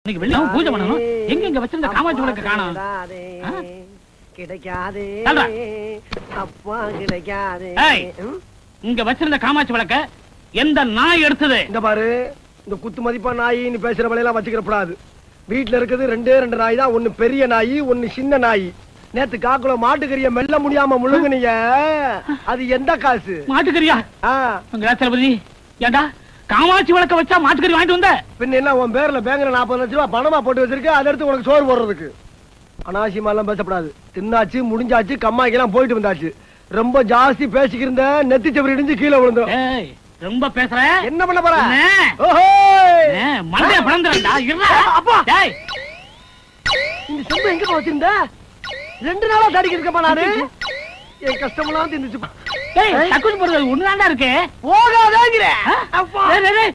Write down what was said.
இன்னைக்கு வெள்ளியும் பூஜை பண்ணணும் எங்க இங்க வச்சிருந்த காமாட்சி விளக்க காணோம் ஆ? கிடைக்காது தள்ளுடா. அப்பா கிடைக்காது ஏய். இங்க வச்சிருந்த காமாட்சி விளக்க எந்த நாய் எடுத்தது இந்த பாரு இந்த குத்து மதிப்பா நாய் நீ பேசுற வேலையெல்லாம் வச்சுக்கிற கூடாது வீட்டுல இருக்குது ரெண்டே ரெண்டு நாய் தான் ஒண்ணு பெரிய நாய் ஒண்ணு சின்ன நாய் நேத்து காக்குல மாட்டுக்கறிய மெல்ல முடியாம முழுங்குனீங்க அது எந்த காசு மாட்டுக்கறியா ஆ, உங்க தளபதி ஏண்டா காமாட்சி விளக்க வச்சா மாட்டுக்கறி வாங்கிட்டு வந்த பின்ன என்ன உன் பேர்ல பேங்க்ல நாற்பது லட்ச ரூபாய் பணமா போட்டு வச்சிருக்க அதை எடுத்து உனக்கு சோறு போடுறதுக்கு அனாவசியமா எல்லாம் பேசப்படாது தின்னாச்சு முடிஞ்சாச்சு கம்மாய்க்கெல்லாம் போயிட்டு வந்தாச்சு ரொம்ப ஜாஸ்தி பேசிக்கிருந்த நெத்தி செவரி இடிஞ்சு கீழே விழுந்துரும் ஏய் ரொம்ப பேசுற என்ன பண்ண போற என்ன? ஓஹோய்! ஏ, மண்டைய பிளந்துறா இருடா அப்பா! டேய் இந்த செம்பு எங்க வச்சிருந்த ரெண்டு நாளா தாடிக்கு இருக்கப்பா நானு என் கஷ்டமெல்லாம் தின்னுச்சு டேய் தக்குச்சு போறது ஒண்ணுதான்டா இருக்கு போகாதேங்கிற ஆ? அப்பா டேய், டேய், டேய்,